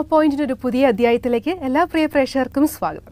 പോയിന്റിന്റെ ഒരു പുതിയ അധ്യായത്തിലേക്ക് എല്ലാ പ്രിയ പ്രേക്ഷകർക്കും സ്വാഗതം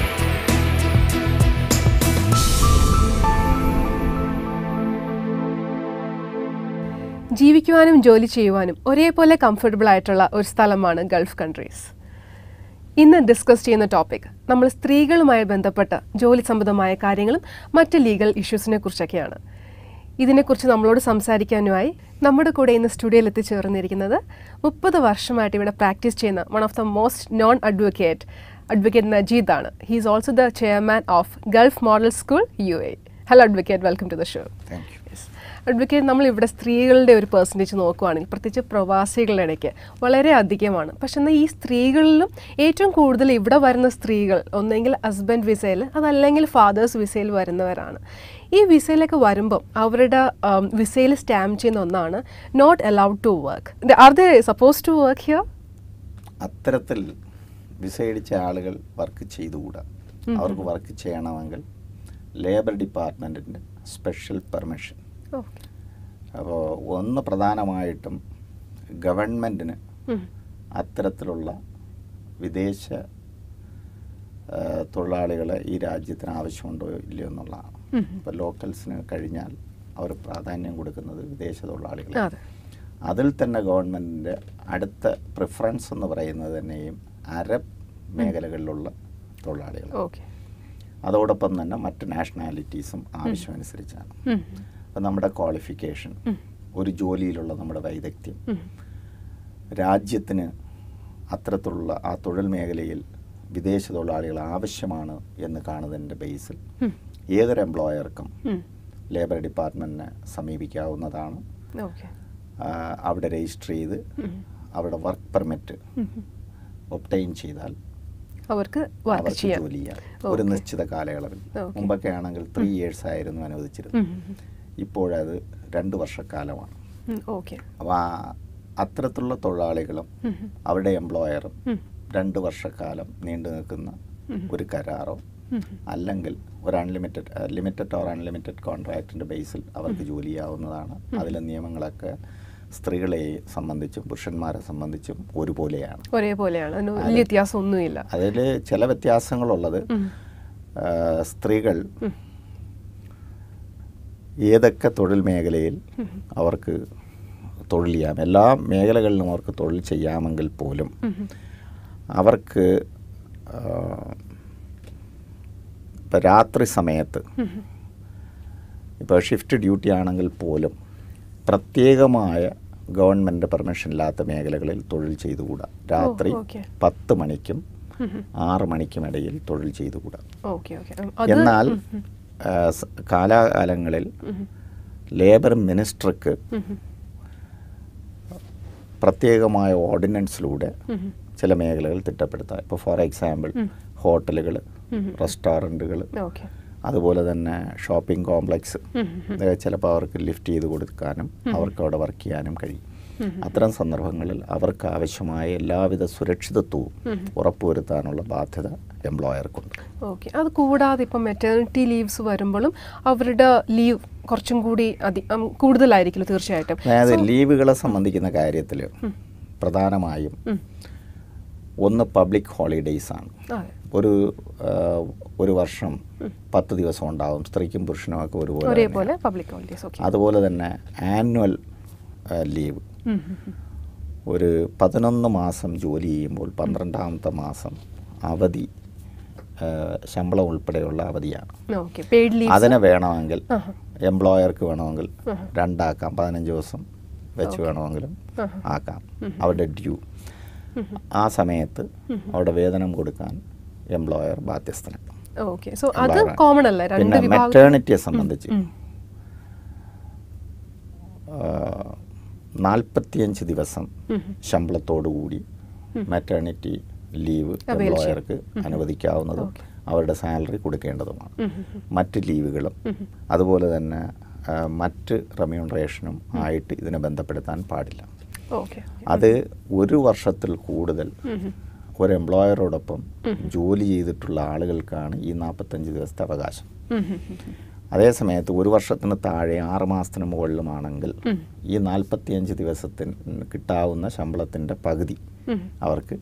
ജീവിക്കുവാനും ജോലി ചെയ്യുവാനും ഒരേപോലെ കംഫർട്ടബിൾ ആയിട്ടുള്ള ഒരു സ്ഥലമാണ് ഗൾഫ് കൺട്രീസ് ഇന്ന് ഡിസ്കസ് ചെയ്യുന്ന ടോപ്പിക് നമ്മൾ സ്ത്രീകളുമായി ബന്ധപ്പെട്ട ജോലി സംബന്ധമായ കാര്യങ്ങളും മറ്റ് ലീഗൽ ഇഷ്യൂസിനെ കുറിച്ചൊക്കെയാണ് ഇതിനെക്കുറിച്ച് നമ്മളോട് സംസാരിക്കാനുമായി നമ്മുടെ കൂടെ ഇന്ന് സ്റ്റുഡിയോയിൽ എത്തിച്ചേർന്നിരിക്കുന്നത് മുപ്പത് വർഷമായിട്ട് ഇവിടെ പ്രാക്ടീസ് ചെയ്യുന്ന one of the most known advocate advocate Najeed ആണ് he is also the chairman of Gulf Model School U A hello advocate welcome to the show thank you advocate നമ്മൾ ഇവിടെ സ്ത്രീകളുടെ ഒരു പെർസെൻറ്റേജ് നോക്കുവാണെങ്കിൽ പ്രത്യേകിച്ച് പ്രവാസികളുടെ ഇടയ്ക്ക് വളരെ അധികമാണ് പക്ഷെ എന്നാൽ ഈ സ്ത്രീകളിലും ഏറ്റവും കൂടുതൽ ഇവിടെ വരുന്ന സ്ത്രീകൾ ഒന്നെങ്കിൽ ഹസ്ബൻഡ് വിസയിൽ അതല്ലെങ്കിൽ ഫാദേഴ്സ് വിസയിൽ വരുന്നവരാണ് ഈ വിസയിലൊക്കെ വരുമ്പം അവരുടെ വിസയിൽ സ്റ്റാമ്പ് ചെയ്യുന്ന ഒന്നാണ് not allowed to work are they suppose to work here അത്തരത്തിൽ വിസയടിച്ച ആളുകൾ വർക്ക് ചെയ്തുകൂടാ അവർക്ക് വർക്ക് ചെയ്യണമെങ്കിൽ ലേബർ ഡിപ്പാർട്ട്മെൻറ്റിൻ്റെ സ്പെഷ്യൽ പെർമിഷൻ ഓക്കെ അപ്പോൾ ഒന്ന് പ്രധാനമായിട്ടും ഗവൺമെൻറ്റിന് അത്തരത്തിലുള്ള വിദേശ ആ, തൊഴിലാളികളെ ഈ രാജ്യത്തിന് ആവശ്യമുണ്ടോ ഇല്ലയോ എന്നുള്ളതാണ് ഇപ്പോൾ ലോക്കൽസിന് കഴിഞ്ഞാൽ അവർ പ്രാധാന്യം കൊടുക്കുന്നത് വിദേശ തൊഴിലാളികളെ അതെ അതിൽ തന്നെ ഗവൺമെൻറ്റിൻ്റെ അടുത്ത പ്രിഫറൻസ് എന്ന് പറയുന്നത് തന്നെയും അരബ് മേഖലകളിലുള്ള തൊഴിലാളികൾ ഓക്കെ അതോടൊപ്പം തന്നെ മറ്റ് നാഷണാലിറ്റീസും ആവശ്യമനുസരിച്ചാണ് അപ്പം നമ്മുടെ ക്വാളിഫിക്കേഷൻ ഒരു ജോലിയിലുള്ള നമ്മുടെ വൈദഗ്ധ്യം രാജ്യത്തിന് അത്തരത്തിലുള്ള ആ തൊഴിൽ മേഖലയിൽ വിദേശ തൊഴിലാളികൾ ആവശ്യമാണ് എന്ന് കാണുന്നതിൻ്റെ ബേസിൽ ഏതൊരു എംപ്ലോയർക്കും ലേബർ ഡിപ്പാർട്ട്മെൻറ്റിനെ സമീപിക്കാവുന്നതാണ് ഓക്കെ ആ, അവിടെ രജിസ്റ്റർ ചെയ്ത് അവിടെ വർക്ക് പെർമിറ്റ് ഒപ്റ്റൈൻ ചെയ്താൽ അവർക്ക് വർക്ക് അവർക്ക് ചെയ്യാം ജോലി ചെയ്യാം ഒരു നിശ്ചിത കാലയളവിൽ Okay. മുമ്പൊക്കെ ആണെങ്കിൽ ത്രീ ഇയേഴ്സ് ആയിരുന്നു അനുവദിച്ചിരുന്നത് ഇപ്പോഴത് രണ്ട് വർഷക്കാലമാണ് ഓക്കെ അപ്പോൾ ആ അത്തരത്തിലുള്ള തൊഴിലാളികളും അവരുടെ എംപ്ലോയറും രണ്ട് വർഷക്കാലം നീണ്ടു നിൽക്കുന്ന ഒരു കരാറോ അല്ലെങ്കിൽ ഒരു അൺലിമിറ്റഡ് ലിമിറ്റഡ് ഓർ അൺലിമിറ്റഡ് കോൺട്രാക്റ്റിൻ്റെ ബേസിൽ അവർക്ക് ജോലി ചെയ്യാവുന്നതാണ് അതിലെ നിയമങ്ങളൊക്കെ സ്ത്രീകളെ സംബന്ധിച്ചും പുരുഷന്മാരെ സംബന്ധിച്ചും ഒരുപോലെയാണ് ഒരേപോലെയാണ് അതിന് വലിയ വ്യത്യാസമൊന്നുമില്ല അതിൽ ചില വ്യത്യാസങ്ങളുള്ളത് ആ, സ്ത്രീകൾ ഏതൊക്കെ തൊഴിൽ മേഖലയിൽ അവർക്ക് തൊഴിൽ ചെയ്യാം എല്ലാ മേഖലകളിലും അവർക്ക് തൊഴിൽ ചെയ്യാമെങ്കിൽ പോലും അവർക്ക് ഇപ്പം രാത്രി സമയത്ത് ഇപ്പോൾ ഷിഫ്റ്റ് ഡ്യൂട്ടി ആണെങ്കിൽ പോലും പ്രത്യേകമായ ഗവൺമെൻറ് പെർമിഷൻ ഇല്ലാത്ത മേഖലകളിൽ തൊഴിൽ ചെയ്തുകൂടാ രാത്രി okay. പത്ത് മണിക്കും ആറ് മണിക്കും ഇടയിൽ തൊഴിൽ ചെയ്തുകൂടാ ഓക്കെ ഓക്കെ എന്നാൽ ആ, സ- കാലാകാലങ്ങളിൽ ലേബർ മിനിസ്റ്റർക്ക് പ്രത്യേകമായ ഓർഡിനൻസിലൂടെ ചില മേഖലകൾ തിട്ടപ്പെടുത്താം ഇപ്പോൾ ഫോർ എക്സാമ്പിൾ ഹോട്ടലുകൾ റെസ്റ്റോറൻറ്റുകൾ ഓക്കെ അതുപോലെ തന്നെ ഷോപ്പിംഗ് കോംപ്ലക്സ് ഇതൊക്കെ ചിലപ്പോൾ അവർക്ക് ലിഫ്റ്റ് ചെയ്ത് കൊടുക്കാനും അവർക്ക് അവിടെ വർക്ക് ചെയ്യാനും കഴിയും അത്തരം സന്ദർഭങ്ങളിൽ അവർക്ക് ആവശ്യമായ എല്ലാവിധ സുരക്ഷിതത്വവും ഉറപ്പുവരുത്താനുള്ള ബാധ്യത എംപ്ലോയർക്കുണ്ട് ഓക്കെ അത് കൂടാതെ ഇപ്പം മെറ്റേണിറ്റി ലീവ്സ് വരുമ്പോഴും അവരുടെ ലീവ് കുറച്ചും കൂടി അധി ഉം, കൂടുതലായിരിക്കുമല്ലോ തീർച്ചയായിട്ടും അതായത് ലീവുകളെ സംബന്ധിക്കുന്ന കാര്യത്തിൽ പ്രധാനമായും ഒന്ന് പബ്ലിക് ഹോളിഡേയ്സ് ആണ് അതെ ഒരു ആ, ഒരു വർഷം പത്ത് ദിവസം ഉണ്ടാവും സ്ത്രീക്കും പുരുഷനും ഒക്കെ ഒരുപോലെ തന്നെ. ഒരേപോലെ പബ്ലിക് ഹോളിഡേസ് ഓക്കെ അതുപോലെ തന്നെ ആനുവൽ ലീവ് ഒരു പതിനൊന്ന് മാസം ജോലി ചെയ്യുമ്പോൾ പന്ത്രണ്ടാമത്തെ മാസം അവധി ആ, ശമ്പളം ഉൾപ്പെടെയുള്ള അവധിയാണ് ഓക്കെ പെയ്ഡ് ലീവ് അതിനെ വേണമെങ്കിൽ എംപ്ലോയർക്ക് വേണമെങ്കിൽ രണ്ടാക്കാം പതിനഞ്ച് ദിവസം വെച്ച് വേണമെങ്കിലും ആക്കാം അവരുടെ ഡ്യൂ ആ സമയത്ത് അവിടെ വേതനം കൊടുക്കാൻ എംപ്ലോയർ ബാധ്യസ്ഥനാണ് ഓക്കെ സോ അത് Employer ആണ്. കോമൺ അല്ല രണ്ട് പിന്നെ വിഭാഗം മെറ്റേണിറ്റിയെ സംബന്ധിച്ച് നാൽപ്പത്തിയഞ്ച് ദിവസം ശമ്പളത്തോടുകൂടി മെറ്റേണിറ്റി ലീവ് എംപ്ലോയർക്ക് അനുവദിക്കാവുന്നതും അവരുടെ സാലറി കൊടുക്കേണ്ടതുമാണ് മറ്റ് ലീവുകളും അതുപോലെ തന്നെ ആ, മറ്റ് റെമ്യൂണറേഷനും ആയിട്ട് ഇതിനെ ബന്ധപ്പെടുത്താൻ പാടില്ല ഓക്കെ അത് ഒരു വർഷത്തിൽ കൂടുതൽ ഒരു എംപ്ലോയറോടൊപ്പം ജോലി ചെയ്തിട്ടുള്ള ആളുകൾക്കാണ് ഈ നാൽപ്പത്തഞ്ച് ദിവസത്തെ അവകാശം അതേസമയത്ത് ഒരു വർഷത്തിന് താഴെ ആറ് മാസത്തിന് മുകളിലുമാണെങ്കിൽ ഈ നാൽപ്പത്തിയഞ്ച് ദിവസത്തിന് കിട്ടാവുന്ന ശമ്പളത്തിൻ്റെ പകുതി അവർക്ക്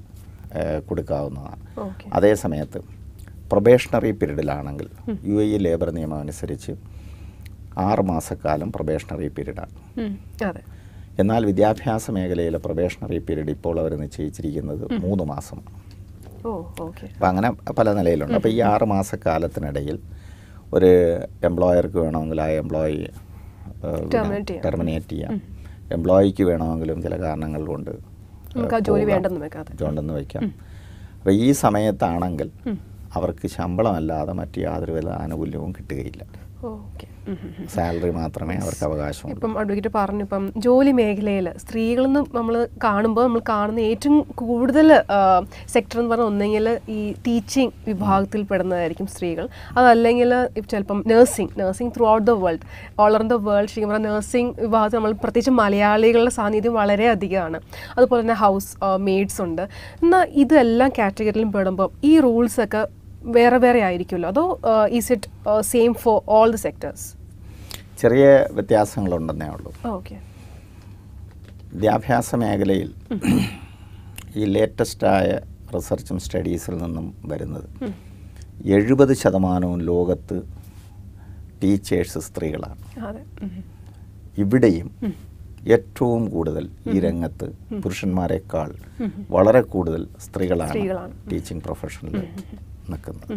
ഏഹ്, കൊടുക്കാവുന്നതാണ് ഓക്കെ അതേ സമയത്ത് പ്രൊബേഷണറി പീരീഡിലാണെങ്കിൽ യു എ ഇ ലേബർ നിയമം അനുസരിച്ച് ആറ് മാസക്കാലം പ്രൊബേഷണറി പീരീഡാണ് അതെ എന്നാൽ വിദ്യാഭ്യാസ മേഖലയിലെ പ്രൊബേഷണറി പീരീഡ് ഇപ്പോൾ അവർ നിശ്ചയിച്ചിരിക്കുന്നത് മൂന്ന് മാസമാണ് ഓ ഓക്കെ അപ്പം അങ്ങനെ പല നിലയിലുണ്ട് അപ്പോൾ ഈ ആറ് മാസക്കാലത്തിനിടയിൽ ഒരു എംപ്ലോയർക്ക് വേണമെങ്കിൽ ആ എംപ്ലോയി Terminate ചെയ്യാം. ടെർമിനേറ്റ് ചെയ്യാം എംപ്ലോയിക്ക് വേണമെങ്കിലും ചില കാരണങ്ങൾ കൊണ്ട് നമുക്ക് ആ ജോലി വേണ്ടെന്ന് വെക്കാതെ ഉണ്ടെന്ന് വയ്ക്കാം അപ്പോൾ ഈ സമയത്താണെങ്കിൽ അവർക്ക് ശമ്പളമല്ലാതെ മറ്റ് യാതൊരു വിധ ആനുകൂല്യവും കിട്ടുകയില്ല ഓക്കെ സാലറി മാത്രമേ അവർക്ക് അവകാശമുള്ളൂ ഇപ്പം അഡ്വക്കേറ്റ് പറഞ്ഞു ഇപ്പം ജോലി മേഖലയിൽ സ്ത്രീകളെന്ന് നമ്മൾ കാണുമ്പോൾ നമ്മൾ കാണുന്ന ഏറ്റവും കൂടുതൽ സെക്ടർ എന്ന് പറഞ്ഞാൽ ഒന്നെങ്കിൽ ഈ ടീച്ചിങ് വിഭാഗത്തിൽ പെടുന്നതായിരിക്കും സ്ത്രീകൾ അതല്ലെങ്കിൽ ഇപ്പം ചിലപ്പം nursing nursing throughout the world all over the world ശരിക്കും പറഞ്ഞാൽ നഴ്സിംഗ് വിഭാഗത്തിൽ നമ്മൾ പ്രത്യേകിച്ച് മലയാളികളുടെ സാന്നിധ്യം വളരെ അധികമാണ് അതുപോലെ തന്നെ ഹൗസ് മെയ്ഡ്സ് ഉണ്ട് എന്നാൽ ഇതെല്ലാം കാറ്റഗറിയിലും പെടുമ്പോൾ ഈ റൂൾസ് ഒക്കെ വേറെ വേറെ ആയിരിക്കുമല്ലോ അതോ is it same for all the sectors ചെറിയ വ്യത്യാസങ്ങളുണ്ടെന്നേ ഉള്ളൂ ഓക്കെ വിദ്യാഭ്യാസ മേഖലയിൽ ഈ ലേറ്റസ്റ്റായ റിസർച്ചും സ്റ്റഡീസിൽ നിന്നും വരുന്നത് എഴുപത് ശതമാനവും ലോകത്ത് ടീച്ചേഴ്സ് സ്ത്രീകളാണ് അതെ ഉം. ഇവിടെയും ഏറ്റവും കൂടുതൽ ഈ രംഗത്ത് പുരുഷന്മാരെക്കാൾ വളരെ കൂടുതൽ സ്ത്രീകളാണ് സ്ത്രീകളാണ്. ടീച്ചിങ് പ്രൊഫഷനിൽ നിൽക്കുന്നത്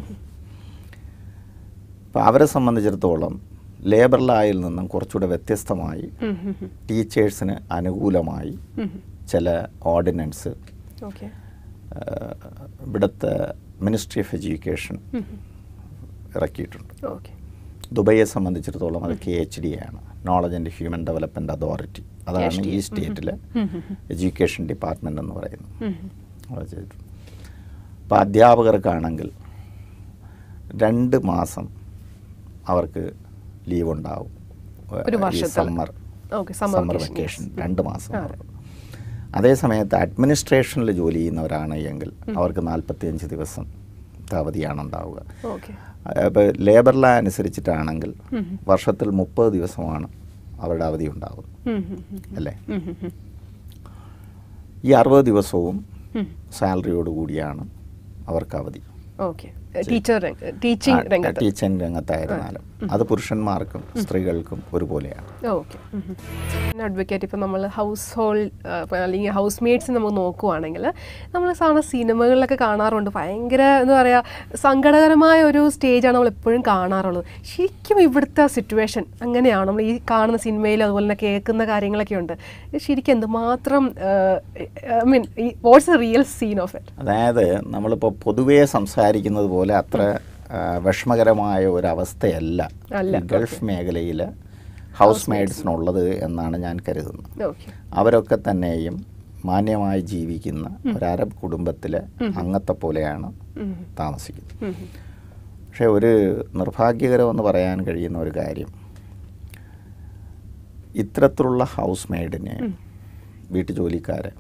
അപ്പോൾ അവരെ സംബന്ധിച്ചിടത്തോളം ലേബർ ലായിൽ നിന്നും കുറച്ചുകൂടെ വ്യത്യസ്തമായി ഉം, ഉം, ഉം. ടീച്ചേഴ്സിന് അനുകൂലമായി ഉം, ചില ഓർഡിനൻസ് ഓക്കെ ഇവിടുത്തെ മിനിസ്ട്രി ഓഫ് എഡ്യൂക്കേഷൻ ഇറക്കിയിട്ടുണ്ട് ഓക്കെ ദുബൈയെ സംബന്ധിച്ചിടത്തോളം അത് കെ എച്ച് ഡി ആണ് knowledge and human development authority അതാണ് ഈ സ്റ്റേറ്റിലെ എഡ്യൂക്കേഷൻ ഡിപ്പാർട്ട്മെൻ്റ് എന്ന് പറയുന്നത് അത് ചെയ്തിട്ടുണ്ട് അപ്പോൾ അധ്യാപകർക്കാണെങ്കിൽ രണ്ട് മാസം അവർക്ക് ലീവ് ഉണ്ടാവും ഒരു വർഷത്തിൽ. Summer okay summer summer vacation രണ്ട് മാസം അവർക്ക്. അതേ സമയത്ത് അഡ്മിനിസ്ട്രേഷനിൽ ജോലി ചെയ്യുന്നവരാണ് എങ്കിൽ അവർക്ക് നാൽപ്പത്തിയഞ്ച് ദിവസം അവധിയാണ് ഉണ്ടാവുക ഓക്കെ അപ്പോൾ ലേബർ ലാ അനുസരിച്ചിട്ടാണെങ്കിൽ വർഷത്തിൽ മുപ്പത് ദിവസമാണ് അവരുടെ അവധി ഉണ്ടാകുന്നത് അല്ലേ ഈ അറുപത് ദിവസവും സാലറിയോട് കൂടിയാണ് അവർക്ക് അവധി ഓക്കെ ടീച്ചർ ടീച്ചിങ് രംഗത്ത് ടീച്ചിങ് രംഗത്തായിരുന്നാലും അത് പുരുഷന്മാർക്കും സ്ത്രീകൾക്കും ഒരുപോലെയാണ് ഓക്കെ അഡ്വക്കേറ്റ് ഇപ്പം നമ്മൾ ഹൗസ് ഹോൾഡ് അല്ലെങ്കിൽ ഹൗസ് മെയ്ഡ്സ് നമുക്ക് നോക്കുവാണെങ്കിൽ നമ്മൾ സാധാരണ സിനിമകളിലൊക്കെ കാണാറുണ്ട് ഭയങ്കര എന്താ പറയുക സങ്കടകരമായ ഒരു സ്റ്റേജാണ് നമ്മൾ എപ്പോഴും കാണാറുള്ളത് ശരിക്കും ഇവിടുത്തെ സിറ്റുവേഷൻ അങ്ങനെയാണ് നമ്മൾ ഈ കാണുന്ന സിനിമയിൽ അതുപോലെ തന്നെ കേൾക്കുന്ന കാര്യങ്ങളൊക്കെ ഉണ്ട് ശരിക്കും എന്തുമാത്രം I mean what's a real scene of it അതായത് നമ്മളിപ്പോൾ പൊതുവേ സംസാരിക്കുന്നത് പോലെ അത്ര ആ, വിഷമകരമായ ഒരു അവസ്ഥയല്ല അല്ല, ഈ ഗൾഫ് മേഖലയിൽ ഹൗസ് മെയ്ഡ്സിനുള്ളത് എന്നാണ് ഞാൻ കരുതുന്നത് ഓക്കെ അവരൊക്കെ തന്നെയും മാന്യമായി ജീവിക്കുന്ന ഒരു അറബ് കുടുംബത്തിലെ അംഗത്തെ പോലെയാണ് താമസിക്കുന്നത് പക്ഷേ ഒരു നിർഭാഗ്യകരമെന്ന് പറയാൻ കഴിയുന്ന ഒരു കാര്യം ഇത്തരത്തിലുള്ള ഹൗസ് മെയ്ഡിനെ വീട്ടുജോലിക്കാരെ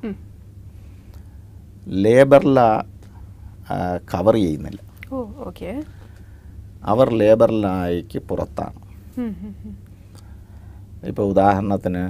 ലേബർ ലാ കവർ ചെയ്യുന്നില്ല ഓ ഓക്കെ അവർ ലേബർ ലായ്ക്ക് പുറത്താണ് ഇപ്പോൾ ഉദാഹരണത്തിന്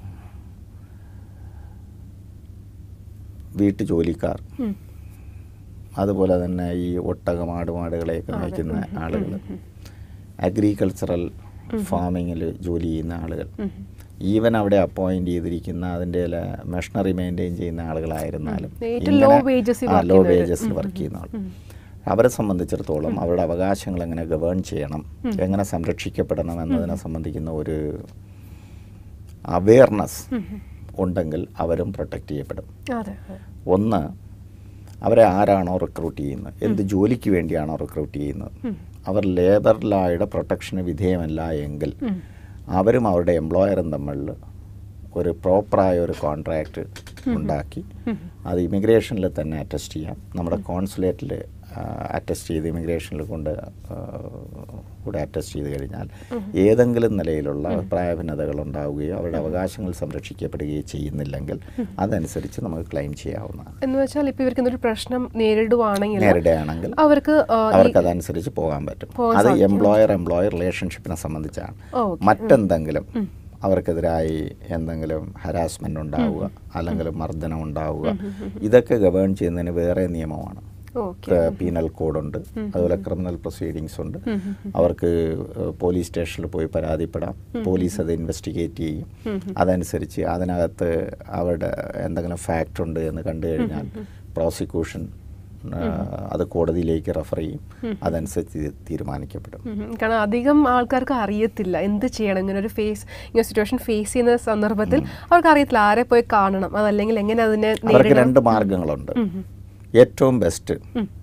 വീട്ടുജോലിക്കാർ അതുപോലെ തന്നെ ഈ ഒട്ടകമാട് മാടുകളെയൊക്കെ മേയ്ക്കുന്ന ആളുകൾ അഗ്രികൾച്ചറൽ ഫാമിങ്ങിൽ ജോലി ചെയ്യുന്ന ആളുകൾ ഈവൻ അവിടെ അപ്പോയിന്റ് ചെയ്തിരിക്കുന്ന അതിൻ്റെ മെഷീനറി മെയിൻറ്റെയിൻ ചെയ്യുന്ന ആളുകളായിരുന്നാലും ഏറ്റവും low wages ൽ work ലോ ചെയ്യുന്നവര്. വേജസിൽ വർക്ക് ചെയ്യുന്ന ആൾ അവരെ സംബന്ധിച്ചിടത്തോളം അവരുടെ അവകാശങ്ങൾ എങ്ങനെ ഗവേൺ ചെയ്യണം എങ്ങനെ സംരക്ഷിക്കപ്പെടണം എന്നതിനെ സംബന്ധിക്കുന്ന ഒരു അവെയർനെസ് ഉണ്ടെങ്കിൽ അവരും പ്രൊട്ടക്റ്റ് ചെയ്യപ്പെടും അതെ അതെ ഒന്ന് അവരെ ആരാണോ റിക്രൂട്ട് ചെയ്യുന്നത് എന്ത് ജോലിക്ക് വേണ്ടിയാണോ റിക്രൂട്ട് ചെയ്യുന്നത് അവർ ലേബർ ലായുടെ പ്രൊട്ടക്ഷന് വിധേയമല്ല എങ്കിൽ അവരും അവരുടെ എംപ്ലോയറും തമ്മിൽ ഒരു പ്രോപ്പറായ ഒരു കോൺട്രാക്റ്റ് ഉണ്ടാക്കി അത് ഇമിഗ്രേഷനിൽ തന്നെ അറ്റസ്റ്റ് ചെയ്യാം നമ്മുടെ കോൺസുലേറ്റിൽ അറ്റസ്റ്റ് ചെയ്ത് ഇമിഗ്രേഷനിൽ കൊണ്ട് ആ, കൂടെ അറ്റസ്റ്റ് ചെയ്ത് കഴിഞ്ഞാൽ ഏതെങ്കിലും നിലയിലുള്ള അഭിപ്രായ ഭിന്നതകൾ ഉണ്ടാവുകയോ അവരുടെ അവകാശങ്ങൾ സംരക്ഷിക്കപ്പെടുകയോ ചെയ്യുന്നില്ലെങ്കിൽ അതനുസരിച്ച് നമുക്ക് ക്ലെയിം ചെയ്യാവുന്നതാണ് എന്ന് വെച്ചാൽ ഇപ്പൊ ഇവർക്ക് എന്തൊരു പ്രശ്നം നേരിടുവാണെങ്കിൽ നേരിടുകയാണെങ്കിൽ അവർക്ക് ആ, ഈ- അവർക്ക് അതനുസരിച്ച് പോകാൻ പറ്റും പോകാൻ അത് സാധിക്കും. എംപ്ലോയർ എംപ്ലോയർ റിലേഷൻഷിപ്പിനെ സംബന്ധിച്ചാണ് ഓ, ഓക്കെ. മറ്റെന്തെങ്കിലും അവർക്കെതിരായി എന്തെങ്കിലും ഹരാസ്മെൻ്റ് ഉണ്ടാവുക അല്ലെങ്കിൽ മർദ്ദനം ഉണ്ടാവുക ഇതൊക്കെ ഗവേൺ ചെയ്യുന്നതിന് വേറെ നിയമമാണ് ഓക്കെ പീനൽ കോഡുണ്ട് അതുപോലെ ക്രിമിനൽ പ്രൊസീഡിങ്സ് ഉണ്ട് അവർക്ക് ഏഹ്, പോലീസ് സ്റ്റേഷനിൽ പോയി പരാതിപ്പെടാം പോലീസ് അത് ഇൻവെസ്റ്റിഗേറ്റ് ചെയ്യും അതനുസരിച്ച് അതിനകത്ത് അവരുടെ എന്തെങ്കിലും ഫാക്റ്റ് ഉണ്ട് എന്ന് കണ്ടു കഴിഞ്ഞാൽ പ്രോസിക്യൂഷൻ അത് കോടതിയിലേക്ക് റെഫർ ചെയ്യും അതനുസരിച്ച് ഇത് തീരുമാനിക്കപ്പെടും ഉം. കാരണം അധികം ആൾക്കാർക്ക് അറിയത്തില്ല എന്ത് ചെയ്യണം ഇങ്ങനെ ഒരു ഫേസ് ഇങ്ങനെ സിറ്റുവേഷൻ ഫേസ് ചെയ്യുന്ന സന്ദർഭത്തിൽ അവർക്ക് അറിയത്തില്ല ആരെ പോയി കാണണം അതല്ലെങ്കിൽ എങ്ങനെ അതിനെ അവർക്ക് നേരിടണം രണ്ട് മാർഗങ്ങളുണ്ട് ഏറ്റവും ബെസ്റ്റ്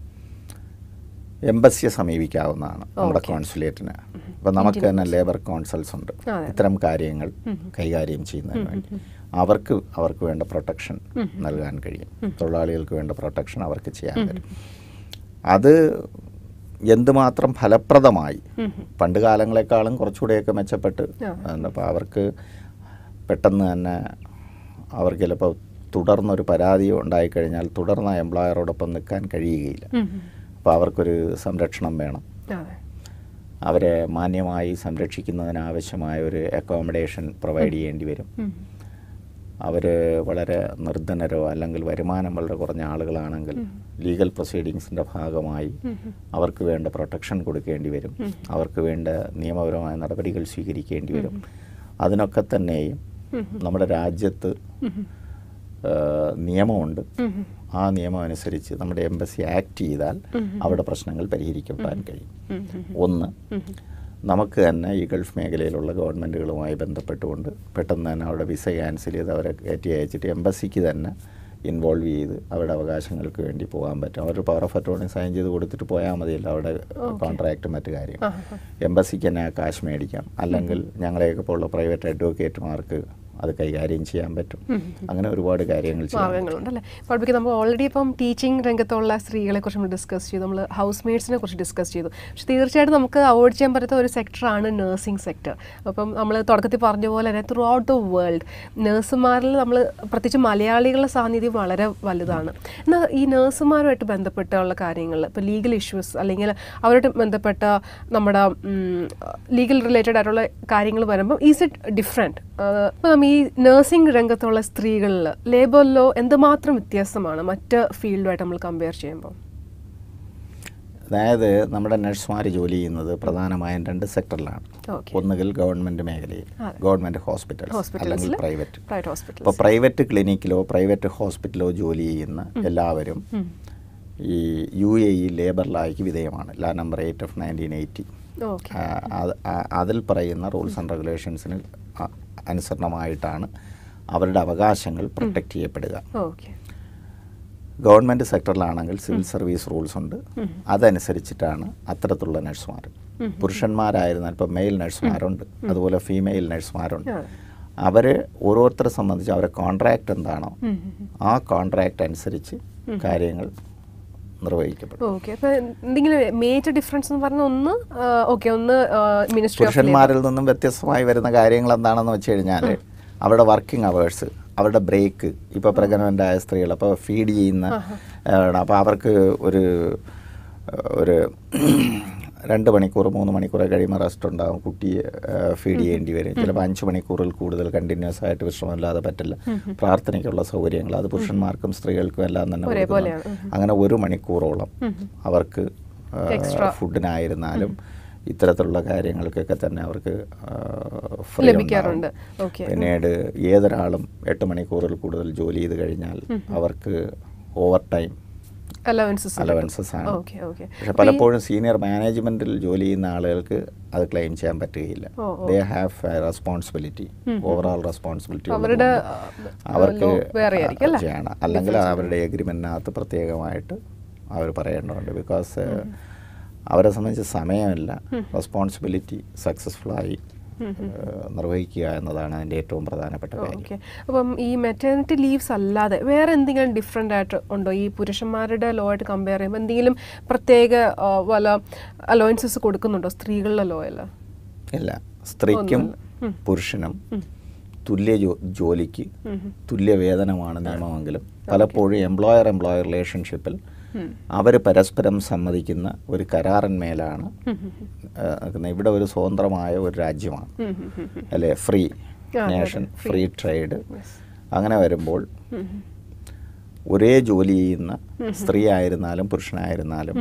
എംബസിയെ സമീപിക്കാവുന്നതാണ് നമ്മുടെ കോൺസുലേറ്റിന് ഇപ്പം നമുക്ക് തന്നെ ലേബർ കോൺസൾസ് ഉണ്ട് അതെ. ഇത്തരം കാര്യങ്ങൾ കൈകാര്യം ചെയ്യുന്നതിന് വേണ്ടി അവർക്ക് അവർക്ക് വേണ്ട പ്രൊട്ടക്ഷൻ നൽകാൻ കഴിയും തൊഴിലാളികൾക്ക് വേണ്ട പ്രൊട്ടക്ഷൻ അവർക്ക് ചെയ്യാൻ പറ്റും അത് എന്തുമാത്രം ഫലപ്രദമായി പണ്ട് കാലങ്ങളെക്കാളും കുറച്ചുകൂടെയൊക്കെ മെച്ചപ്പെട്ട് അപ്പോൾ അവർക്ക് പെട്ടെന്ന് തന്നെ അവർക്ക് ചിലപ്പോൾ തുടർന്നൊരു പരാതി ഉണ്ടായിക്കഴിഞ്ഞാൽ തുടർന്ന് ആ എംപ്ലോയറോടൊപ്പം നിൽക്കാൻ കഴിയുകയില്ല ഉം. അപ്പോൾ അവർക്കൊരു സംരക്ഷണം വേണം അതെ അവരെ മാന്യമായി സംരക്ഷിക്കുന്നതിനാവശ്യമായ ഒരു അക്കോമഡേഷൻ പ്രൊവൈഡ് ചെയ്യേണ്ടി വരും ഉം. അവർ വളരെ നിർധനരോ അല്ലെങ്കിൽ വരുമാനം വളരെ കുറഞ്ഞ ആളുകളാണെങ്കിൽ ലീഗൽ പ്രൊസീഡിങ്സിൻ്റെ ഭാഗമായി അവർക്ക് വേണ്ട പ്രൊട്ടക്ഷൻ കൊടുക്കേണ്ടി വരും അവർക്ക് വേണ്ട നിയമപരമായ നടപടികൾ സ്വീകരിക്കേണ്ടി വരും അതിനൊക്കെ തന്നെയും നമ്മുടെ രാജ്യത്ത് ആ, നിയമമുണ്ട് ആ നിയമം അനുസരിച്ച് നമ്മുടെ എംബസി ആക്ട് ചെയ്താൽ അവിടെ പ്രശ്നങ്ങൾ പരിഹരിക്കപ്പെടാൻ കഴിയും ഒന്ന് നമുക്ക് തന്നെ ഈ ഗൾഫ് മേഖലയിലുള്ള ഗവൺമെൻറ്റുകളുമായി ബന്ധപ്പെട്ടുകൊണ്ട് പെട്ടെന്ന് തന്നെ അവിടെ വിസ ക്യാൻസൽ ചെയ്ത് അവരെ കയറ്റി അയച്ചിട്ട് എംബസിക്ക് തന്നെ ഇൻവോൾവ് ചെയ്ത് അവരുടെ അവകാശങ്ങൾക്ക് വേണ്ടി പോകാൻ പറ്റും അവർ പവർ ഓഫ് അറ്റോർണി സൈൻ ചെയ്ത് കൊടുത്തിട്ട് പോയാൽ മതിയല്ലോ അവിടെ കോൺട്രാക്റ്റ് മറ്റു കാര്യം എംബസിക്ക് തന്നെ ആ കാശ് മേടിക്കാം അല്ലെങ്കിൽ ഞങ്ങളെയൊക്കെ പോലുള്ള പ്രൈവറ്റ് അഡ്വക്കേറ്റുമാർക്ക് അത് കൈകാര്യം ചെയ്യാൻ പറ്റും അങ്ങനെ ഒരുപാട് കാര്യങ്ങൾ ചെയ്യാം മാർഗങ്ങളുണ്ട് അല്ലേ പഠിപ്പിക്കുക നമ്മൾ ഓൾറെഡി ഇപ്പം ടീച്ചിങ് രംഗത്തുള്ള സ്ത്രീകളെ കുറിച്ച് നമ്മൾ ഡിസ്കസ് ചെയ്തു നമ്മൾ ഹൗസ് മെയ്ഡ്സിനെ കുറിച്ച് ഡിസ്കസ് ചെയ്തു പക്ഷെ തീർച്ചയായിട്ടും നമുക്ക് അവോയ്ഡ് ചെയ്യാൻ പറ്റാത്ത ഒരു സെക്ടറാണ് നഴ്സിംഗ് സെക്ടർ അപ്പം നമ്മൾ തുടക്കത്തിൽ പറഞ്ഞ പോലെ തന്നെ ത്രൂ ഔട്ട് ദ വേൾഡ് നഴ്സുമാരിൽ നമ്മൾ പ്രത്യേകിച്ച് മലയാളികളുടെ സാന്നിധ്യം വളരെ വലുതാണ് എന്നാൽ ഈ നഴ്സുമാരുമായിട്ട് ബന്ധപ്പെട്ടുള്ള കാര്യങ്ങൾ ഇപ്പോൾ ലീഗൽ ഇഷ്യൂസ് അല്ലെങ്കിൽ അവരുമായിട്ട് ബന്ധപ്പെട്ട നമ്മുടെ ലീഗൽ റിലേറ്റഡ് ആയിട്ടുള്ള കാര്യങ്ങൾ വരുമ്പോൾ ഈസ് ഇറ്റ് ഡിഫറെൻറ്റ് ഇപ്പോൾ നമ്മൾ ഈ നഴ്സിംഗ് രംഗത്തുള്ള സ്ത്രീകളിൽ ലേബർ ലോ എന്തുമാത്രം വ്യത്യാസമാണ് മറ്റ് ഫീൽഡുമായിട്ട് നമ്മൾ കമ്പയർ ചെയ്യുമ്പോൾ അതായത് നമ്മുടെ നഴ്സുമാർ ജോലി ചെയ്യുന്നത് പ്രധാനമായും രണ്ട് സെക്ടറിലാണ് ഓക്കെ ഒന്നുകിൽ ഗവൺമെൻറ് മേഖലയിൽ അതെ. ഗവൺമെൻറ് ഹോസ്പിറ്റൽസ് ഹോസ്പിറ്റൽസിൽ അല്ലെങ്കിൽ പ്രൈവറ്റ് പ്രൈവറ്റ് ഹോസ്പിറ്റൽ ഇപ്പോൾ പ്രൈവറ്റ് ക്ലിനിക്കിലോ പ്രൈവറ്റ് ഹോസ്പിറ്റലോ ജോലി ചെയ്യുന്ന എല്ലാവരും ഈ യു എ ഇ ലേബർ ലായ്ക്ക് വിധേയമാണ് law number eight of nineteen eighty okay അതിൽ പറയുന്ന റൂൾസ് ആൻഡ് റെഗുലേഷൻസിന് അ- അനുസരണമായിട്ടാണ് അവരുടെ അവകാശങ്ങൾ പ്രൊട്ടക്റ്റ് ചെയ്യപ്പെടുക ഓക്കെ ഗവൺമെൻറ് സെക്ടറിലാണെങ്കിൽ സിവിൽ സർവീസ് റൂൾസ് ഉണ്ട് അതനുസരിച്ചിട്ടാണ് അത്തരത്തിലുള്ള നഴ്സുമാർ പുരുഷന്മാരായിരുന്നാൽ ഇപ്പോൾ മെയിൽ നഴ്സുമാരുണ്ട് അതുപോലെ ഫീമെയിൽ നഴ്സുമാരുണ്ട് ആ. അവർ ഓരോരുത്തരെ സംബന്ധിച്ച് അവരുടെ കോൺട്രാക്റ്റ് എന്താണോ ആ കോൺട്രാക്റ്റ് അനുസരിച്ച് കാര്യങ്ങൾ നിർവഹിക്കപ്പെടും ഓക്കെ അപ്പോൾ എന്തെങ്കിലും മേജർ ഡിഫറൻസ് എന്ന് പറഞ്ഞാൽ ഒന്ന് ഓക്കെ ഒന്ന് മിനിസ്ട്രി ഓഫ് പുരുഷന്മാരിൽ നിന്നും വ്യത്യസ്തമായി വരുന്ന കാര്യങ്ങൾ എന്താണെന്ന് വെച്ച് കഴിഞ്ഞാൽ അവരുടെ വർക്കിംഗ് അവേഴ്സ് അവരുടെ ബ്രേക്ക് ഇപ്പോൾ പ്രഗ്നൻ്റ് ആയ സ്ത്രീകൾ അപ്പോൾ ഫീഡ് ചെയ്യുന്ന അപ്പോൾ അവർക്ക് ഒരു ഒരു രണ്ട് മണിക്കൂർ മൂന്ന് മണിക്കൂർ കഴിയുമ്പോൾ റെസ്റ്റ് ഉണ്ടാകും കുട്ടിയെ ഫീഡ് ചെയ്യേണ്ടി വരും ചിലപ്പോൾ അഞ്ച് മണിക്കൂറിൽ കൂടുതൽ കണ്ടിന്യൂസ് ആയിട്ട് വിശ്രമമില്ലാതെ പറ്റില്ല പ്രാർത്ഥനയ്ക്കുള്ള സൗകര്യങ്ങൾ അത് പുരുഷന്മാർക്കും സ്ത്രീകൾക്കും എല്ലാം തന്നെ ഒരേപോലെയാണ്. കൊടുക്കുന്നുണ്ട്. അങ്ങനെ ഒരു മണിക്കൂറോളം അവർക്ക് Extra. ഫുഡിനായിരുന്നാലും ഇത്തരത്തിലുള്ള കാര്യങ്ങൾക്കൊക്കെ തന്നെ അവർക്ക് ആ, free ലഭിക്കാറുണ്ട്. ഉണ്ടാവും. Okay. പിന്നീട് ഏതൊരാളും എട്ട് മണിക്കൂറിൽ കൂടുതൽ ജോലി ചെയ്ത് കഴിഞ്ഞാൽ അവർക്ക് ഓവർ ടൈം അലവൻസസ് അലവൻസസ് ആണ് ഓക്കെ ഓക്കെ പക്ഷെ പലപ്പോഴും സീനിയർ മാനേജ്മെന്റിൽ ജോലി ചെയ്യുന്ന ആളുകൾക്ക് അത് ക്ലെയിം ചെയ്യാൻ പറ്റുകയില്ല ഓ, ഓ. They have responsibility overall responsibility അവരുടെ, അവർക്ക് law വേറെ ആയിരിക്കും അല്ലേ? ചെയ്യണം അല്ലെങ്കിൽ അവരുടെ എഗ്രിമെൻറ്റിനകത്ത് പ്രത്യേകമായിട്ട് അവർ പറയേണ്ടതുണ്ട് ബിക്കോസ് അവരെ സംബന്ധിച്ച് സമയമില്ല റെസ്പോൺസിബിലിറ്റി സക്സസ്ഫുള്ളായി നിർവഹിക്കുക എന്നതാണ് അതിൻ്റെ ഏറ്റവും പ്രധാനപ്പെട്ട കാര്യം ഓക്കെ അപ്പം ഈ മെറ്റേണിറ്റി ലീവ്സ് അല്ലാതെ വേറെ എന്തെങ്കിലും ഡിഫറെൻ്റ് ആയിട്ട് ഉണ്ടോ ഈ പുരുഷന്മാരുടെ ലോ ആയിട്ട് കമ്പയർ ചെയ്യുമ്പോൾ എന്തെങ്കിലും പ്രത്യേക ആ, വല്ല അലോയൻസസ് കൊടുക്കുന്നുണ്ടോ സ്ത്രീകളുടെ ലോയിൽ ഇല്ല സ്ത്രീക്കും പുരുഷനും തുല്യ ജോ ജോലിക്ക് തുല്യ വേതനമാണ് നിയമമെങ്കിലും പലപ്പോഴും എംപ്ലോയർ എംപ്ലോയർ റിലേഷൻഷിപ്പിൽ അവർ പരസ്പരം സമ്മതിക്കുന്ന ഒരു കരാറിന്മേലാണ് ആ, നിൽക്കുന്നത്. ഇവിടെ ഒരു സ്വതന്ത്രമായ ഒരു രാജ്യമാണ് അല്ലേ ഫ്രീ അതെ, nation free. Free trade Yes. അങ്ങനെ വരുമ്പോൾ ഉം. ഒരേ ജോലി ചെയ്യുന്ന സ്ത്രീ ആയിരുന്നാലും പുരുഷനായിരുന്നാലും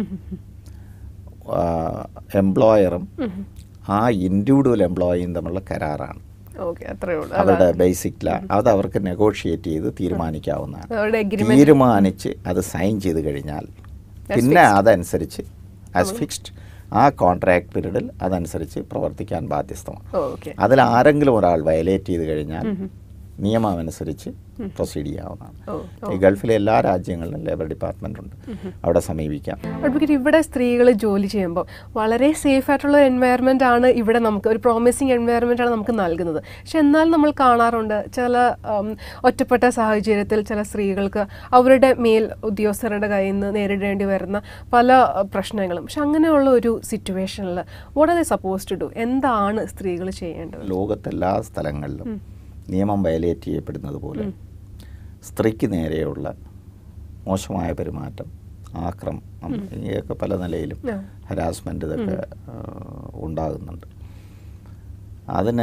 എംപ്ലോയറും ആ ഇൻഡിവിജ്വൽ എംപ്ലോയിയും തമ്മിലുള്ള കരാറാണ് ഓക്കെ അത്രേ ഉള്ളൂ അവരുടെ ബേസിക് അത് അവർക്ക് നെഗോഷിയേറ്റ് ചെയ്ത് തീരുമാനിക്കാവുന്നതാണ് അവരുടെ അഗ്രിമെന്റ് തീരുമാനിച്ച് അത് സൈൻ ചെയ്ത് കഴിഞ്ഞാൽ പിന്നെ അതനുസരിച്ച് ആസ് ഫിക്സ്ഡ് ആ കോൺട്രാക്ട് പീരീഡിൽ അതനുസരിച്ച് പ്രവർത്തിക്കാൻ ബാധ്യസ്ഥമാണ് ഓക്കെ അതിൽ ആരെങ്കിലും ഒരാൾ വയലേറ്റ് ചെയ്ത് കഴിഞ്ഞാൽ നിയമം അനുസരിച്ച് പ്രൊസീഡ് ചെയ്യാവുന്നതാണ് ഓ ഈ ഗൾഫിലെ എല്ലാ രാജ്യങ്ങളിലും ലേബർ ഡിപ്പാർട്ട്മെന്റ് ഉണ്ട് അവിടെ സമീപിക്കാം അഡ്വക്കേറ്റ് ഇവിടെ സ്ത്രീകൾ ജോലി ചെയ്യുമ്പോൾ വളരെ സേഫ് ആയിട്ടുള്ള എൻവയറമെൻ്റ് ആണ് ഇവിടെ നമുക്ക് ഒരു പ്രോമിസിങ് എൻവയറമെൻ്റ് ആണ് നമുക്ക് നൽകുന്നത് പക്ഷെ എന്നാൽ നമ്മൾ കാണാറുണ്ട് ചില ഉം, ഒറ്റപ്പെട്ട സാഹചര്യത്തിൽ ചില സ്ത്രീകൾക്ക് അവരുടെ മേൽ ഉദ്യോഗസ്ഥരുടെ കയ്യിൽ നിന്ന് നേരിടേണ്ടി വരുന്ന പല അഹ്, പ്രശ്നങ്ങളും പക്ഷെ അങ്ങനെയുള്ള ഒരു സിറ്റുവേഷനിൽ what are they suppose to do എന്താണ് സ്ത്രീകൾ ചെയ്യേണ്ടത് ലോകത്തെല്ലാ സ്ഥലങ്ങളിലും നിയമം വയലേറ്റ് ചെയ്യപ്പെടുന്നത് പോലെ സ്ത്രീക്ക് നേരെയുള്ള മോശമായ പെരുമാറ്റം ആക്രമം ഇങ്ങനെയൊക്കെ പല നിലയിലും ആ. ഹരാസ്മെൻ്റ് ഇതൊക്കെ ആ, ഉണ്ടാകുന്നുണ്ട് അതിന്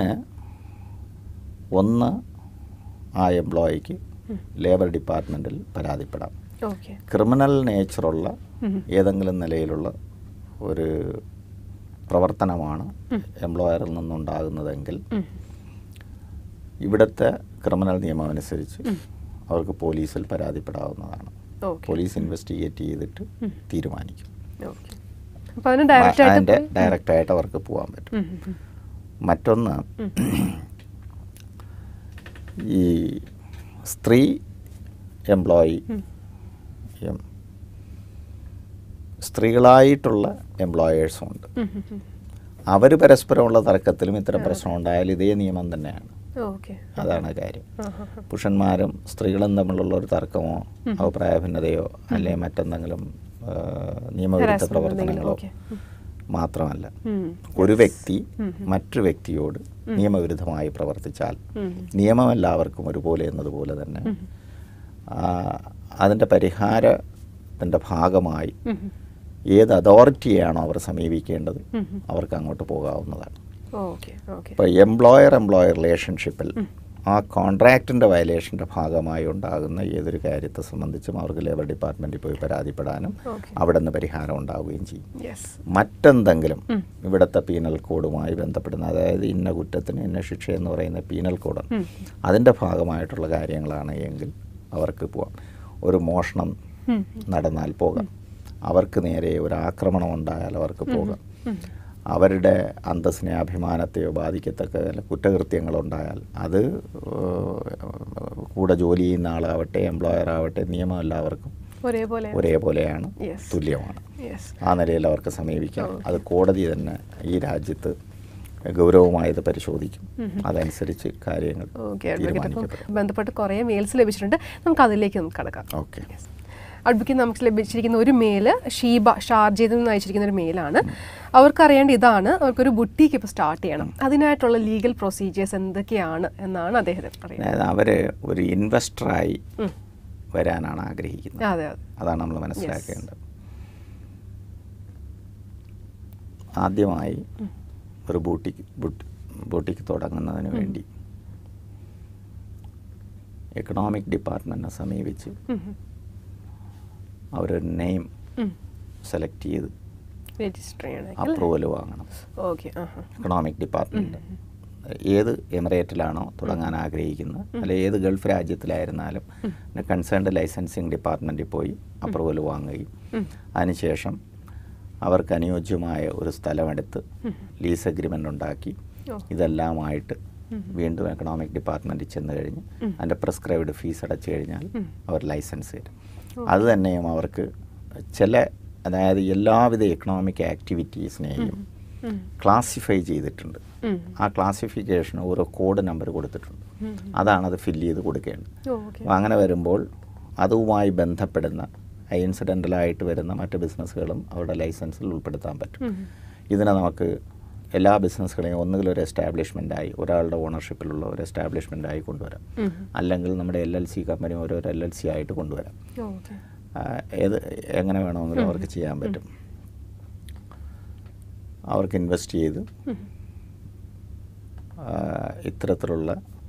ഒന്ന് ആ എംപ്ലോയിക്ക് ലേബർ ഡിപ്പാർട്ട്മെൻറ്റിൽ പരാതിപ്പെടാം ഓക്കെ ക്രിമിനൽ നേച്ചറുള്ള ഏതെങ്കിലും നിലയിലുള്ള ഒരു പ്രവർത്തനമാണ് എംപ്ലോയറിൽ നിന്നുണ്ടാകുന്നതെങ്കിൽ ഇവിടുത്തെ ക്രിമിനൽ നിയമം അനുസരിച്ച് അവർക്ക് പോലീസിൽ പരാതിപ്പെടാവുന്നതാണ് ഓക്കെ പോലീസ് ഇൻവെസ്റ്റിഗേറ്റ് ചെയ്തിട്ട് തീരുമാനിക്കും ഓക്കെ അപ്പോൾ അതിന് ഡയറക്റ്റ് ആയിട്ട് അതിൻ്റെ ഡയറക്റ്റായിട്ട് അവർക്ക് പോകാൻ പറ്റും ഉം, ഉം, ഉം. മറ്റൊന്ന് ഈ സ്ത്രീ എംപ്ലോയി എം- സ്ത്രീകളായിട്ടുള്ള എംപ്ലോയേഴ്സും ഉണ്ട് ഉം, ഉം, ഉം. അവർ പരസ്പരമുള്ള തർക്കത്തിലും ഇത്തരം പ്രശ്നം ഉണ്ടായാൽ ഇതേ നിയമം തന്നെയാണ് ഓക്കെ അതാണ് കാര്യം ആ ഹാ പുരുഷന്മാരും സ്ത്രീകളും തമ്മിലുള്ള ഒരു തർക്കമോ അഭിപ്രായ ഭിന്നതയോ അല്ലെങ്കിൽ മറ്റെന്തെങ്കിലും ആ, നിയമവിരുദ്ധ Harassment പ്രവർത്തനങ്ങളോ എന്തെങ്കിലും, okay. മാത്രമല്ല ഉം. ഒരു വ്യക്തി മറ്റൊരു വ്യക്തിയോട് നിയമവിരുദ്ധമായി പ്രവർത്തിച്ചാൽ ഉം. നിയമം എല്ലാവർക്കും ഒരുപോലെ എന്നതുപോലെ തന്നെ ആ, അതിൻ്റെ പരിഹാരത്തിൻ്റെ ഭാഗമായി ഉം. ഏത് അതോറിറ്റിയാണോ അവർ സമീപിക്കേണ്ടത് അവർക്ക് അങ്ങോട്ട് പോകാവുന്നതാണ് ഓക്കെ ഓക്കെ ഇപ്പോൾ എംപ്ലോയർ എംപ്ലോയർ റിലേഷൻഷിപ്പിൽ ആ കോൺട്രാക്റ്റിൻ്റെ വയലേഷൻ്റെ ഭാഗമായി ഉണ്ടാകുന്ന ഏതൊരു കാര്യത്തെ സംബന്ധിച്ചും അവർക്ക് ലേബർ ഡിപ്പാർട്ട്മെൻറ്റിൽ പോയി പരാതിപ്പെടാനും ഓക്കെ അവിടെ നിന്ന് പരിഹാരം ഉണ്ടാവുകയും ചെയ്യും യെസ് മറ്റെന്തെങ്കിലും ഇവിടുത്തെ പീനൽ കോഡുമായി ബന്ധപ്പെടുന്ന അതായത് ഇന്ന കുറ്റത്തിന് ഇന്ന ശിക്ഷ എന്ന് പറയുന്ന പീനൽ കോഡാണ് അതിൻ്റെ ഭാഗമായിട്ടുള്ള കാര്യങ്ങളാണ് എങ്കിൽ അവർക്ക് പോവാം ഒരു മോഷണം നടന്നാൽ പോകാം അവർക്ക് നേരെ ഒരു ആക്രമണം ഉണ്ടായാൽ അവർക്ക് പോകാം അവരുടെ അന്തസ്സിനെ അഭിമാനത്തെയോ ബാധിക്കത്തക്ക വല്ല കുറ്റകൃത്യങ്ങളുണ്ടായാൽ അത് ഏഹ്, കൂടെ ജോലി ചെയ്യുന്ന ആളാവട്ടെ എംപ്ലോയർ ആവട്ടെ നിയമം എല്ലാവർക്കും ഒരേപോലെ ഒരേപോലെയാണ് Yes. തുല്യമാണ് യെസ് ആ നിലയിൽ അവർക്ക് സമീപിക്കാം അത് കോടതി തന്നെ ഈ രാജ്യത്ത് ഗൗരവമായത് പരിശോധിക്കും അതനുസരിച്ച് കാര്യങ്ങൾ ഓക്കെ അഡ്വക്കേറ്റ് അപ്പം തീരുമാനിക്കപ്പെടും ബന്ധപ്പെട്ട് കുറേ മെയിൽസ് ലഭിച്ചിട്ടുണ്ട് നമുക്ക് അതിലേക്ക് നമുക്ക് കടക്കാം ഓക്കെ അഡ്വക്കേറ്റ് നമുക്ക് ലഭിച്ചിരിക്കുന്ന ഒരു മെയില് ഷീബ ഷാർജയിൽ നിന്ന് അയച്ചിരിക്കുന്ന ഒരു മെയിലാണ് അവർക്ക് അറിയേണ്ട ഇതാണ് അവർക്കൊരു ബുട്ടീക്ക് ഇപ്പോൾ സ്റ്റാർട്ട് ചെയ്യണം അതിനായിട്ടുള്ള ലീഗൽ പ്രൊസീജിയേഴ്സ് എന്തൊക്കെയാണ് എന്നാണ് അദ്ദേഹത്തിന് അറിയുന്നത് അതായത് അവർ ഒരു ഇൻവെസ്റ്ററായി വരാനാണ് ആഗ്രഹിക്കുന്നത് അതെ അതെ അതാണ് നമ്മൾ മനസ്സിലാക്കേണ്ടത് ആദ്യമായി ഒരു ബൂട്ടിക്ക് ബൂട്ടിക്ക് തുടങ്ങുന്നതിന് വേണ്ടി എക്കണോമിക് ഡിപ്പാർട്ട്മെൻറ്റിനെ സമീപിച്ച് ഉം, ഉം. അവരൊരു നെയിം ഉം. സെലക്ട് ചെയ്ത് രജിസ്റ്റർ ചെയ്യണം അപ്രൂവൽ വാങ്ങണം ഓക്കെ ആ ഹാ എക്കണോമിക് ഡിപ്പാർട്ട്മെൻറ്റ് ഏത് എമിറേറ്റിലാണോ തുടങ്ങാൻ ആഗ്രഹിക്കുന്നത് അല്ലെ ഏത് ഗൾഫ് രാജ്യത്തിലായിരുന്നാലും കൺസേൺഡ് ലൈസൻസിങ് ഡിപ്പാർട്ട്മെൻറ്റിൽ പോയി അപ്രൂവൽ വാങ്ങുകയും അതിനുശേഷം അവർക്ക് അനുയോജ്യമായ ഒരു സ്ഥലമെടുത്ത് ലീസ് അഗ്രിമെൻ്റ് ഉണ്ടാക്കി ഓ. ഇതെല്ലാമായിട്ട് വീണ്ടും എക്കണോമിക് ഡിപ്പാർട്ട്മെൻറ്റിൽ ചെന്ന് കഴിഞ്ഞ് അതിൻ്റെ പ്രിസ്ക്രൈബ്ഡ് ഫീസ് അടച്ചു കഴിഞ്ഞാൽ അവർ ലൈസൻസ് തരും അത് തന്നെയും അവർക്ക് ചില അതായത് എല്ലാവിധ എക്കണോമിക് ആക്ടിവിറ്റീസിനെയും ഉം. ക്ലാസിഫൈ ചെയ്തിട്ടുണ്ട് ഉം. ആ ക്ലാസിഫിക്കേഷൻ ഓരോ കോഡ് നമ്പർ കൊടുത്തിട്ടുണ്ട് അതാണ് അത് ഫില്ല് ചെയ്ത് കൊടുക്കേണ്ടത് ഓക്കെ അപ്പോൾ അങ്ങനെ വരുമ്പോൾ അതുമായി ബന്ധപ്പെടുന്ന ഇൻസിഡൻ്റലായിട്ട് വരുന്ന മറ്റ് ബിസിനസ്സുകളും അവരുടെ ലൈസൻസിൽ ഉൾപ്പെടുത്താൻ പറ്റും ഇതിനെ നമുക്ക് എല്ലാ ബിസിനസ്സുകളെയും ഒന്നുകിൽ ഒരു എസ്റ്റാബ്ലിഷ്മെൻ്റായി ഒരാളുടെ ഓണർഷിപ്പിലുള്ള ഒരു എസ്റ്റാബ്ലിഷ്മെൻ്റായി കൊണ്ടുവരാം അല്ലെങ്കിൽ നമ്മുടെ എൽ എൽ സി കമ്പനി ഓരോരോ എൽ എൽ സി ആയിട്ട് കൊണ്ടുവരാം ഓക്കെ ആ, ഏത് എങ്ങനെ വേണമെങ്കിലും അവർക്ക് ചെയ്യാൻ പറ്റും അവർക്ക് ഇൻവെസ്റ്റ് ചെയ്ത് ആ, ഇത്തരത്തിലുള്ള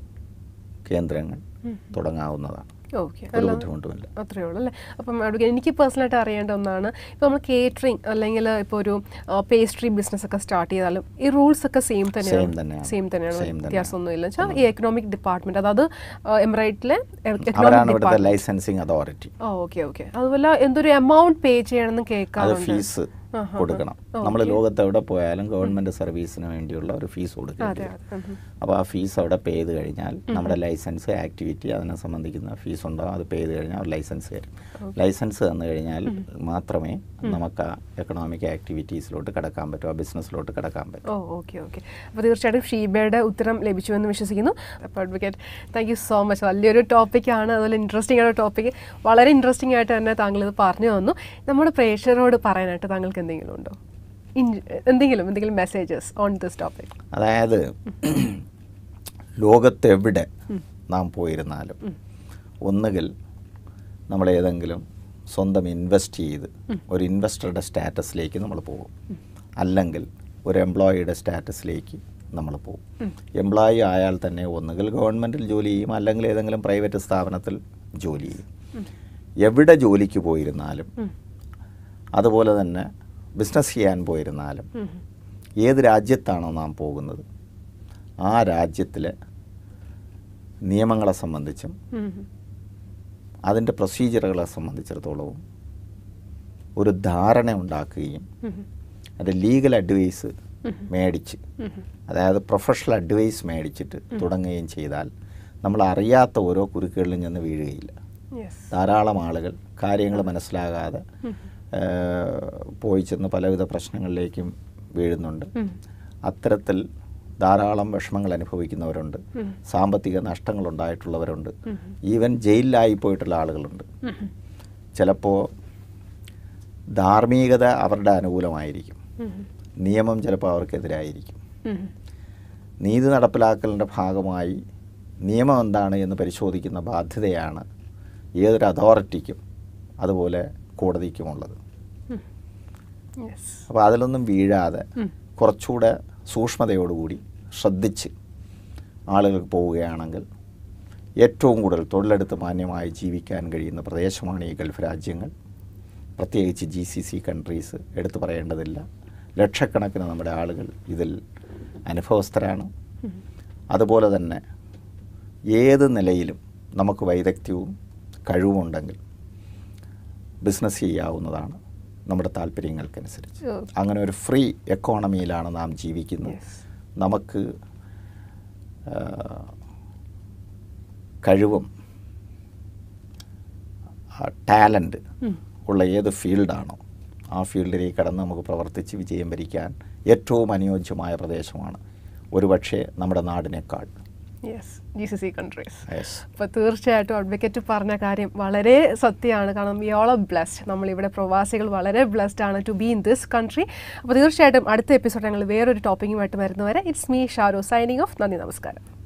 കേന്ദ്രങ്ങൾ തുടങ്ങാവുന്നതാണ് ഓക്കെ ഒരു ബുദ്ധിമുട്ടുമില്ല അത്രേ ഉള്ളൂ അല്ലേ അപ്പം advocate, എനിക്ക് പേഴ്സണലായിട്ട് അറിയേണ്ട ഒന്നാണ് ഇപ്പോൾ നമ്മൾ കേറ്ററിംഗ് അല്ലെങ്കിൽ ഇപ്പോൾ ഒരു പേസ്ട്രി ബിസിനസ് ഒക്കെ സ്റ്റാർട്ട് ചെയ്താലും ഈ റൂൾസ് ഒക്കെ സെയിം Same തന്നെയാണ് തന്നെയാണ്. സെയിം തന്നെയാണ് Same തന്നെയാണ്. വ്യത്യാസമൊന്നും ഇല്ല വെച്ചാൽ ഈ എക്കണോമിക് ഡിപ്പാർട്ട്മെന്റ് അതായത് എമിറേറ്റിലെ അവരാണ് എക്കണോമിക് ഇവിടുത്തെ ഡിപ്പാർട്ട്മെന്റ് ലൈസൻസിങ് അതോറിറ്റി ഓ ഓക്കെ ഓക്കെ അതുപോലെ എന്തൊരു എമൗണ്ട് പേ ചെയ്യണമെന്ന് അത് കേൾക്കാറുണ്ട് ഫീസ് ആഹാ. കൊടുക്കണം നമ്മൾ ലോകത്ത് എവിടെ പോയാലും ഗവൺമെന്റ് സർവീസിന് വേണ്ടിയുള്ള ഒരു ഫീസ് കൊടുക്കേണ്ടി അതെ വരും അതെ ഉം, ഉം. അപ്പോൾ ആ ഫീസ് അവിടെ പേ ചെയ്ത് കഴിഞ്ഞാൽ നമ്മുടെ ലൈസൻസ് ആക്ടിവിറ്റി അതിനെ സംബന്ധിക്കുന്ന ഫീസ് ഉണ്ടാവും അത് പേ ചെയ്ത് കഴിഞ്ഞാൽ ഒരു ലൈസൻസ് തരും ലൈസൻസ് തന്നു കഴിഞ്ഞാൽ മാത്രമേ നമുക്ക് ആ എക്കണോമിക് ആക്ടിവിറ്റീസിലോട്ട് കിടക്കാൻ പറ്റൂ ആ ബിസിനസ്സിലോട്ട് കിടക്കാൻ പറ്റൂ ഓ ഓക്കെ ഓക്കെ അപ്പോൾ തീർച്ചയായിട്ടും ഷീബയുടെ ഉത്തരം ലഭിച്ചുവെന്ന് വിശ്വസിക്കുന്നു അപ്പോൾ advocate thank you so much വലിയൊരു ടോപ്പിക്കാണ് അതുപോലെ ഇൻട്രസ്റ്റിംഗ് ആയ ടോപ്പിക്ക് വളരെ ഇൻട്രസ്റ്റിംഗ് ആയിട്ട് തന്നെ താങ്കൾ ഇത് പറഞ്ഞു തന്നു നമ്മുടെ പ്രേക്ഷകരോട് പറയാനായിട്ട് താങ്കൾക്ക് എന്തെങ്കിലും ഉണ്ടോ ഇൻ- എന്തെങ്കിലും എന്തെങ്കിലും മെസ്സേജസ് ഓൺ ദിസ് ടോപ്പിക് അതായത് ലോകത്തെവിടെ നാം പോയിരുന്നാലും ഒന്നുകിൽ നമ്മൾ ഏതെങ്കിലും സ്വന്തം ഇൻവെസ്റ്റ് ചെയ്ത് ഒരു ഇൻവെസ്റ്ററുടെ സ്റ്റാറ്റസിലേക്ക് നമ്മൾ പോകും അല്ലെങ്കിൽ ഒരു എംപ്ലോയിയുടെ സ്റ്റാറ്റസിലേക്ക് നമ്മൾ പോകും എംപ്ലോയി ആയാൽ തന്നെ ഒന്നുകിൽ ഗവൺമെൻറ്റിൽ ജോലി ചെയ്യും അല്ലെങ്കിൽ ഏതെങ്കിലും പ്രൈവറ്റ് സ്ഥാപനത്തിൽ ജോലി ചെയ്യും എവിടെ ജോലിക്ക് പോയിരുന്നാലും അതുപോലെ തന്നെ ബിസിനസ് ചെയ്യാൻ പോയിരുന്നാലും ഏത് രാജ്യത്താണോ നാം പോകുന്നത് ആ രാജ്യത്തിലെ നിയമങ്ങളെ സംബന്ധിച്ചും അതിൻ്റെ പ്രൊസീജിയറുകളെ സംബന്ധിച്ചിടത്തോളവും ഒരു ധാരണ ഉണ്ടാക്കുകയും അതിൻ്റെ ലീഗൽ അഡ്വൈസ് മേടിച്ച് അതായത് പ്രൊഫഷണൽ അഡ്വൈസ് മേടിച്ചിട്ട് തുടങ്ങുകയും ചെയ്താൽ നമ്മൾ അറിയാത്ത ഓരോ കുരുക്കുകളിലും ചെന്ന് വീഴുകയില്ല യെസ് ധാരാളം ആളുകൾ കാര്യങ്ങൾ മനസ്സിലാകാതെ ഏഹ്, പോയി ചെന്ന് പലവിധ പ്രശ്നങ്ങളിലേക്കും വീഴുന്നുണ്ട് അത്തരത്തിൽ ധാരാളം വിഷമങ്ങൾ അനുഭവിക്കുന്നവരുണ്ട് സാമ്പത്തിക നഷ്ടങ്ങൾ ഉണ്ടായിട്ടുള്ളവരുണ്ട് ഈവൻ ജയിലിലായി പോയിട്ടുള്ള ആളുകളുണ്ട് ചിലപ്പോൾ ധാർമ്മികത അവരുടെ അനുകൂലമായിരിക്കും നിയമം ചിലപ്പോൾ അവർക്കെതിരായിരിക്കും നീതി നടപ്പിലാക്കലിൻ്റെ ഭാഗമായി നിയമം എന്താണ് എന്ന് പരിശോധിക്കുന്ന ബാധ്യതയാണ് ഏതൊരു അതോറിറ്റിക്കും അതുപോലെ കോടതിക്കുമുള്ളത് യെസ് അപ്പോൾ അതിലൊന്നും വീഴാതെ കുറച്ചുകൂടെ സൂക്ഷ്മതയോടുകൂടി ശ്രദ്ധിച്ച് ആളുകൾക്ക് പോവുകയാണെങ്കിൽ ഏറ്റവും കൂടുതൽ തൊഴിലെടുത്ത് മാന്യമായി ജീവിക്കാൻ കഴിയുന്ന പ്രദേശമാണ് ഈ ഗൾഫ് രാജ്യങ്ങൾ പ്രത്യേകിച്ച് ജി സി സി കൺട്രീസ് എടുത്തു പറയേണ്ടതില്ല ലക്ഷക്കണക്കിന് നമ്മുടെ ആളുകൾ ഇതിൽ അനുഭവസ്ഥരാണ് അതുപോലെ തന്നെ ഏത് നിലയിലും നമുക്ക് വൈദഗ്ധ്യവും കഴിവുമുണ്ടെങ്കിൽ ബിസിനസ് ചെയ്യാവുന്നതാണ് നമ്മുടെ താല്പര്യങ്ങൾക്കനുസരിച്ച് Okay. അങ്ങനെ ഒരു ഫ്രീ എക്കോണമിയിലാണ് നാം ജീവിക്കുന്നത് Yes. നമുക്ക് ആ, കഴിവും ടാലൻറ്റ് ഉള്ള ഏത് ഫീൽഡാണോ ആ ഫീൽഡിലേക്ക് കടന്ന് നമുക്ക് പ്രവർത്തിച്ച് വിജയം വരിക്കാൻ ഏറ്റവും അനുയോജ്യമായ പ്രദേശമാണ് ഒരുപക്ഷെ നമ്മുടെ നാടിനേക്കാൾ yes G C C countries yes അപ്പോൾ തീർച്ചയായിട്ടും അഡ്വക്കേറ്റ് പറഞ്ഞ കാര്യം വളരെ സത്യമാണ് കാരണം വി ഓൾ ആർ ബ്ലെസ്ഡ് നമ്മളിവിടെ പ്രവാസികൾ വളരെ ബ്ലെസ്ഡ് ആണ് to be in this country അപ്പോൾ തീർച്ചയായിട്ടും അടുത്ത എപ്പിസോഡ് ഞങ്ങൾ വേറൊരു ടോപ്പിക്കുമായിട്ട് വരുന്നവരെ it's me Sharo signing off നന്ദി നമസ്കാരം